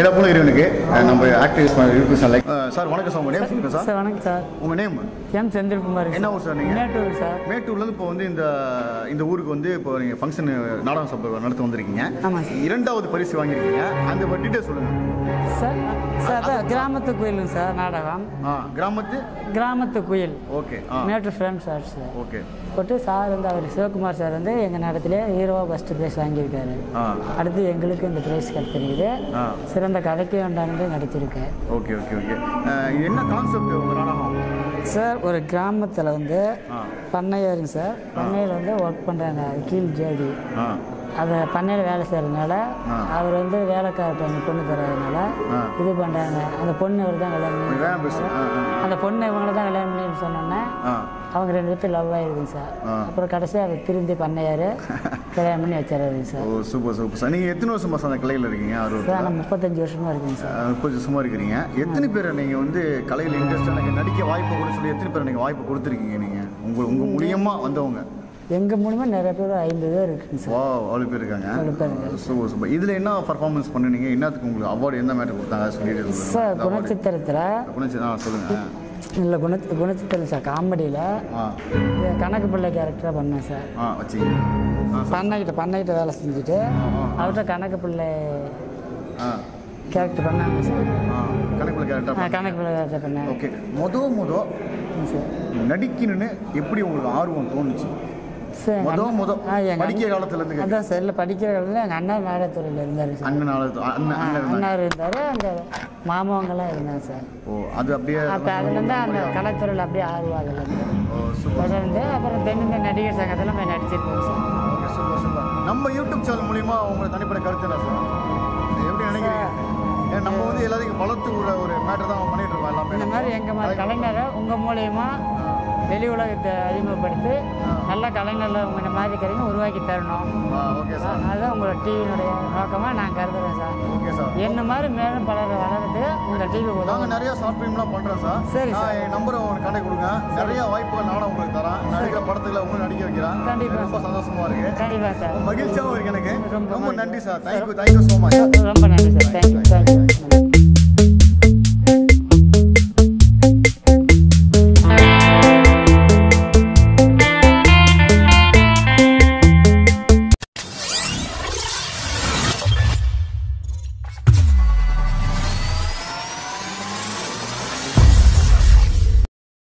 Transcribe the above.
எல்லா போல இறைவனுக்கு அஹ், நம்ம ஆக்டிவிஸ் யூடியூப் லைக் சார் வணக்கம் சார் உங்கள் நேம் சொல்லுங்கள் சார் சார் வணக்கம் சார் உங்கள் நேம் எம் செந்தில்குமார் என்ன ஊர் சார் நீங்கள் மேட்டூர் சார் மேட்டூர்லேருந்து இப்போ வந்து இந்த இந்த ஊருக்கு வந்து இப்போ நீங்கள் ஃபங்க்ஷன் நாடகம் சபை நடத்த வந்திருக்கீங்க ஆமாம் சார் இரண்டாவது பரிசு வாங்கியிருக்கீங்க அந்த டீட்டெயில் சொல்லுங்கள் சார் சார் அதான் கிராமத்து குயிலுங்க சார் நாடகம் ஆ கிராமத்து கிராமத்து குயில் ஓகே ஆ Mettur friends sir sir okay போட்டு சார் வந்து அவர் சிவகுமார் சார் வந்து எங்கள் நேரத்தில் ஹீரோவாக ஃபஸ்ட்டு ப்ரைஸ் வாங்கியிருக்காரு ஆ அடுத்து எங்களுக்கு இந்த ப்ரைஸ் கிடைச்சிருக்குது ஆ சிறந்த கதைக்கு உண்டானது நடிச்சிருக்கேன் ஓகே ஓகே ஓகே இது என்ன கான்செப்ட் உங்கள் நாடகம் சார் ஒரு கிராமத்தில் வந்து ஆ பண்ணையாருங்க சார் பண்ணையில் வந்து ஒர்க் பண்ணுறாங்க அது கீழ் ஜாதி ஆ அதை பண்ணையில் வேலை செய்கிறதுனால ஆ. அவர் வந்து வேலைக்கார பையனை பொண்ணு தர்றதுனால ஆ இது பண்ணுறாங்க அந்த பொண்ணு அவர் தான் கல்யாணம் பண்ணி வேணாம் பேசு ஆ ஆ அந்த பொண்ணு இவங்கள தான் கல்யாணம் பண்ணி சொன்னோன்னே ஆ அவங்க ரெண்டு பேர்த்து லவ் ஆயிருக்குங்க சார் ஆ. அப்புறம் கடைசியாக அவர் திருந்தி பண்ணையார் கல்யாணம் பண்ணி வச்சிடறாருங்க சார் ஓ சூப்பர் சூப்பர் சார் நீங்கள் எத்தனை வருஷமா சார் அந்த கலையில் இருக்கீங்க ஆர்வம் சார் நான் முப்பத்தஞ்சு வருஷமாக இருக்குங்க சார் முப்பது வருஷமா இருக்கிறீங்க எத்தனை பேர் நீங்கள் வந்து கலையில் இன்ட்ரெஸ்ட் எனக்கு நடிக்க வாய்ப்பு கூட சொல்லி எத்தனை பேர் நீங்கள் வாய்ப்பு கொடுத்துருக்கீங்க நீங்கள் உங்கள் உங்கள் மூலியமா வந்தவங்க எங்கள் மூலமாக நிறைய பேர் ஐம்பது பேர் இருக்குங்க சார் வா அவ்வளோ பேர் இருக்காங்க அவ்வளோ பேருங்க சூப்பர் சூப்பர் இதில் என்ன பர்ஃபார்மன்ஸ் பண்ணுனீங்க என்னத்துக்கு உங்களுக்கு அவார்டு எந்த மேட்டர் கொடுத்தாங்க சொல்லிட்டு சார் குணச்சித்திரத்தில் சொல்லுங்கள் ஆ சொல்லுங்கள் இல்லை குண குணச்சித்திரம் சார் காமெடியில் ஆ கணக்கு பிள்ளை கேரக்டராக பண்ணேன் சார் ஆ வச்சிங்க ஆ சார் பண்ணைக்கிட்ட பண்ணைக்கிட்ட வேலை செஞ்சுட்டு அவர்கிட்ட கணக்கு பிள்ளை ஆ கேரக்டர் பண்ணாங்க சார் ஆ கணக்குள்ள ஆ, கேரக்டர் கணக்கு பிள்ளை கேரக்டர் பண்ணேன் ஓகே மொத மொத சார் நடிக்கணும்னு எப்படி உங்களுக்கு ஆர்வம் தோணுச்சு சார் எங்க மொத அண்ணன்- மொத ஆ, எங்க படிக்கிற அண்ணன்- காலத்துல இருந்து அதான் சார் இல்லை படிக்கிற காலத்தில் எங்கள் அண்ணா நாடகத்துறையில் இருந்தார் சார் அண்ணன் அண்ணன் அண்ணன் ஆ, அண்ணன் இருந்தாங்க. அண்ணார் இருந்தார் அங்கே மாமாவங்கெல்லாம் இருந்தாங்க சார் ஓ அது அப்படியே அப்போ அதுலேருந்து அந்த கலைத்துறையில் அப்படியே ஆர்வம் அதுலேருந்து ஓ சூப்பர் தொடர்ந்து அப்புறம் தென்னிந்திய நடிகர் சங்கத்தில் போய் நடிச்சிருக்கோம் சார் ஓகே சூப்பர் சூப்பர் நம்ம யூடியூப் சேனல் மூலியமா உங்களை தனிப்பட்ட கருத்து என்ன சார் எப்படி நினைக்கிறீங்க ஏன்னா நம்ம வந்து எல்லாத்தையும் வளர்த்து விட ஒரு மேட்டர் தான் பண்ணிட்டு இருக்கோம் எல்லாமே இந்த மாதிரி எங்கள் மாதிரி கலைஞரை உங்கள் மூலயமா வெளி உலகத்தை அறிமுகப்படுத்தி நல்ல கலைஞர்களை உங்கள் இந்த மாதிரி இருக்கிறீங்க உருவாக்கி தரணும் ஆ ஓகே சார் அதுதான் உங்களோட டிவியினுடைய நோக்கமாக நான் கருதுறேன் சார் ஓகே சார் என்ன மாதிரி மேலும் பலர் வளர்றதுக்கு உங்கள் டிவி உதவும் நாங்கள் நிறைய ஷார்ட் ஃபிலிம்லாம் பண்ணுறோம் சார் சரி நான் என் நம்பரை உங்களுக்கு கண்டக்ட் கொடுங்க நிறைய வாய்ப்புகள் நானும் உங்களுக்கு தரேன் நடிக்கிற படத்துல உங்களுக்கு நடிக்க வைக்கிறேன் கண்டிப்பா ரொம்ப சந்தோஷமா இருக்கு கண்டிப்பாக சார் மகிழ்ச்சியாகவும் இருக்கு எனக்கு ரொம்ப ரொம்ப மகிழ்ச்சி. நன்றி sir thank you thank you so much ரொம்ப நன்றி சார் தேங்க்யூ தேங்க்யூ